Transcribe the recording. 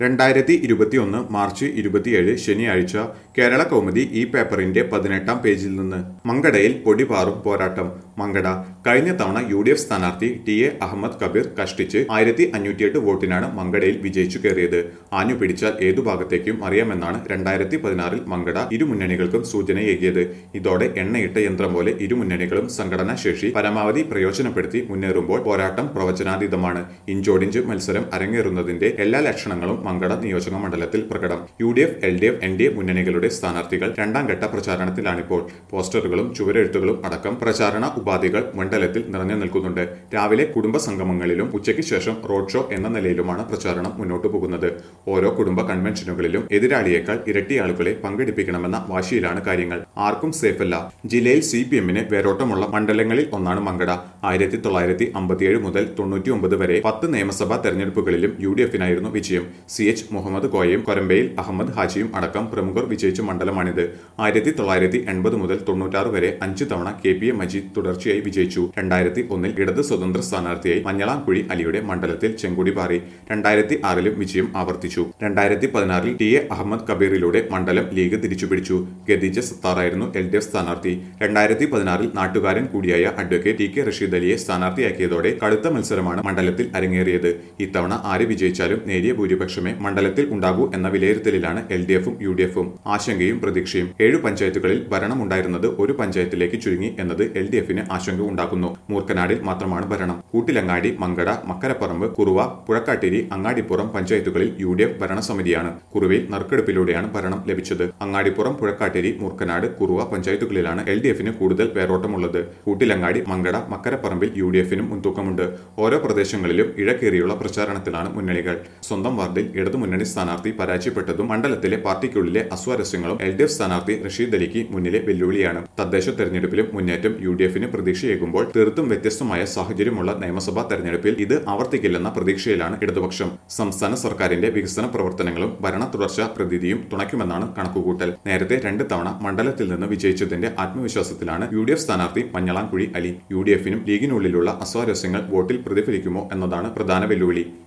രണ്ടായിരത്തി ഇരുപത്തിയൊന്ന് മാർച്ച് ഇരുപത്തിയേഴ് ശനിയാഴ്ച കേരള കൗമുദി ഈ പേപ്പറിന്റെ പതിനെട്ടാം പേജിൽ നിന്ന് മങ്കടയിൽ പൊടിപാറും പോരാട്ടം മങ്കട കഴിഞ്ഞ തവണ യു ഡി എഫ് സ്ഥാനാർത്ഥി ടി എ അഹമ്മദ് കബീർ കഷ്ടിച്ച് ആയിരത്തി അഞ്ഞൂറ്റിയെട്ട് വോട്ടിനാണ് മങ്കടയിൽ വിജയിച്ചു കയറിയത് ആഞ്ഞു പിടിച്ചാൽ ഏതു ഭാഗത്തേക്കും അറിയാമെന്നാണ് രണ്ടായിരത്തി പതിനാറിൽ മങ്കട ഇരു മുന്നണികൾക്കും സൂചനയേകിയത് ഇതോടെ എണ്ണയിട്ട യന്ത്രം പോലെ ഇരു മുന്നണികളും സംഘടനാ ശേഷി പരമാവധി പ്രയോജനപ്പെടുത്തി മുന്നേറുമ്പോൾ പോരാട്ടം പ്രവചനാതീതമാണ് ഇഞ്ചോടിഞ്ച് മത്സരം അരങ്ങേറുന്നതിന്റെ എല്ലാ ലക്ഷണങ്ങളും മങ്കട നിയോജക മണ്ഡലത്തിൽ പ്രകടം U D F L D F N D A മുന്നണികളുടെ സ്ഥാനാർത്ഥികൾ രണ്ടാം ഘട്ട പ്രചാരണത്തിലാണിപ്പോൾ പോസ്റ്ററുകളും ചുവരെഴുത്തുകളും അടക്കം പ്രചാരണ ഉപാധികൾ മണ്ഡലത്തിൽ നിറഞ്ഞു നിൽക്കുന്നുണ്ട് രാവിലെ കുടുംബ സംഗമങ്ങളിലും ഉച്ചയ്ക്ക് ശേഷം റോഡ് ഷോ എന്ന നിലയിലുമാണ് പ്രചാരണം മുന്നോട്ടു പോകുന്നത് ഓരോ കുടുംബ കൺവെൻഷനുകളിലും എതിരാളിയേക്കാൾ ഇരട്ടി ആളുകളെ പങ്കെടുപ്പിക്കണമെന്ന വാശിയിലാണ് കാര്യങ്ങൾ ആർക്കും സേഫല്ല ജില്ലയിൽ സി പി എമ്മിന് വേരോട്ടമുള്ള മണ്ഡലങ്ങളിൽ ഒന്നാണ് മങ്കട ആയിരത്തി തൊള്ളായിരത്തി അമ്പത്തിയേഴ് മുതൽ തൊണ്ണൂറ്റി ഒമ്പത് വരെ പത്ത് നിയമസഭാ തെരഞ്ഞെടുപ്പുകളിലും യു ഡി എഫിനായിരുന്നു വിജയം സി എച്ച് മുഹമ്മദ് കോയയും കൊരമ്പയിൽ അഹമ്മദ് ഹാജിയും അടക്കം പ്രമുഖർ വിജയിച്ച മണ്ഡലമാണിത് ആയിരത്തി തൊള്ളായിരത്തി എൺപത് മുതൽ തൊണ്ണൂറ്റാറ് വരെ അഞ്ച് തവണ കെ പി എ മജീദ് തുടർച്ചയായി വിജയിച്ചു രണ്ടായിരത്തി ഒന്നിൽ ഇടത് സ്വതന്ത്ര സ്ഥാനാർത്ഥിയായി മഞ്ഞളാംകുഴി അലിയുടെ മണ്ഡലത്തിൽ ചെങ്കുടി പാറി രണ്ടായിരത്തി ആറിലും വിജയം ആവർത്തിച്ചു രണ്ടായിരത്തി പതിനാറിൽ ടി എ അഹമ്മദ് കബീറിലൂടെ മണ്ഡലം ലീഗ് തിരിച്ചുപിടിച്ചു ഗദീജ സത്താറായിരുന്നു എൽ ഡി എഫ് സ്ഥാനാർത്ഥി രണ്ടായിരത്തി പതിനാറിൽ നാട്ടുകാരൻ കൂടിയായ അഡ്വക്കേറ്റ് ടി കെ റഷീദ് അലിയെ സ്ഥാനാർത്ഥിയാക്കിയതോടെ കടുത്ത മത്സരമാണ് മണ്ഡലത്തിൽ അരങ്ങേറിയത് ഇത്തവണ ആര് വിജയിച്ചാലും നേരിയ ഭൂരിപക്ഷമേ മണ്ഡലത്തിൽ ഉണ്ടാകൂ എന്ന വിലയിരുത്തലിലാണ് എൽ ഡി എഫും യു ഡി എഫും ആശങ്കയും പ്രതീക്ഷയും ഏഴു പഞ്ചായത്തുകളിൽ ഭരണമുണ്ടായിരുന്നത് ഒരു പഞ്ചായത്തിലേക്ക് ചുരുങ്ങി എന്നത് എൽ ഡി എഫിന് ആശങ്ക ഉണ്ടാക്കുന്നു മൂർക്കനാടിൽ മാത്രമാണ് ഭരണം കൂട്ടിലങ്ങാടി മങ്കട മക്കരപ്പറമ്പ് കുറുവ പുഴക്കാട്ടിരി അങ്ങാടിപ്പുറം പഞ്ചായത്തുകളിൽ യു ഡി എഫ് ഭരണസമിതിയാണ് കുറുവയിൽ നറുക്കെടുപ്പിലൂടെയാണ് ഭരണം ലഭിച്ചത് അങ്ങാടിപ്പുറം പുഴക്കാട്ടിരി മൂർക്കനാട് കുറുവ പഞ്ചായത്തുകളിലാണ് എൽ ഡി എഫിന് കൂടുതൽ വേരോട്ടമുള്ളത് കൂട്ടിലങ്ങാടി മങ്കട മക്കരപ്പറമ്പിൽ യു ഡി എഫിനും മുൻതൂക്കമുണ്ട് ഓരോ പ്രദേശങ്ങളിലും ഇഴക്കേറിയുള്ള പ്രചാരണത്തിലാണ് മുന്നണികൾ സ്വന്തം വാർഡിൽ ഇടതുമുന്നണി സ്ഥാനാർത്ഥി പരാജയപ്പെട്ടതും മണ്ഡലത്തിലെ പാർട്ടിക്കുള്ളിലെ അസ്വാരസ്യങ്ങളും എൽ ഡി എഫ് സ്ഥാനാർത്ഥി റഷീദ് അലിക്ക് മുന്നിലെ വെല്ലുവിളിയാണ് തദ്ദേശ തെരഞ്ഞെടുപ്പിലും മുന്നേറ്റം യു ഡി എഫിന് പ്രതീക്ഷയേകുമ്പോൾ തീർത്തും വ്യത്യസ്തമായ സാഹചര്യമുള്ള നിയമസഭാ തെരഞ്ഞെടുപ്പിൽ ഇത് ആവർത്തിക്കില്ലെന്ന പ്രതീക്ഷയിലാണ് ഇടതുപക്ഷം സംസ്ഥാന സർക്കാരിന്റെ വികസന പ്രവർത്തനങ്ങളും ഭരണ തുടർച്ച പ്രതീതിയും തുണയ്ക്കുമെന്നാണ് കണക്കുകൂട്ടൽ നേരത്തെ രണ്ട് തവണ മണ്ഡലത്തിൽ നിന്ന് വിജയിച്ചതിന്റെ ആത്മവിശ്വാസത്തിലാണ് യു ഡി എഫ് സ്ഥാനാർത്ഥി മഞ്ഞളാംകുഴി അലി യു ഡി എഫിനും ലീഗിനുള്ളിലുള്ള അസ്വാരസ്യങ്ങൾ വോട്ടിൽ പ്രതിഫലിക്കുമോ എന്നതാണ് പ്രധാന വെല്ലുവിളി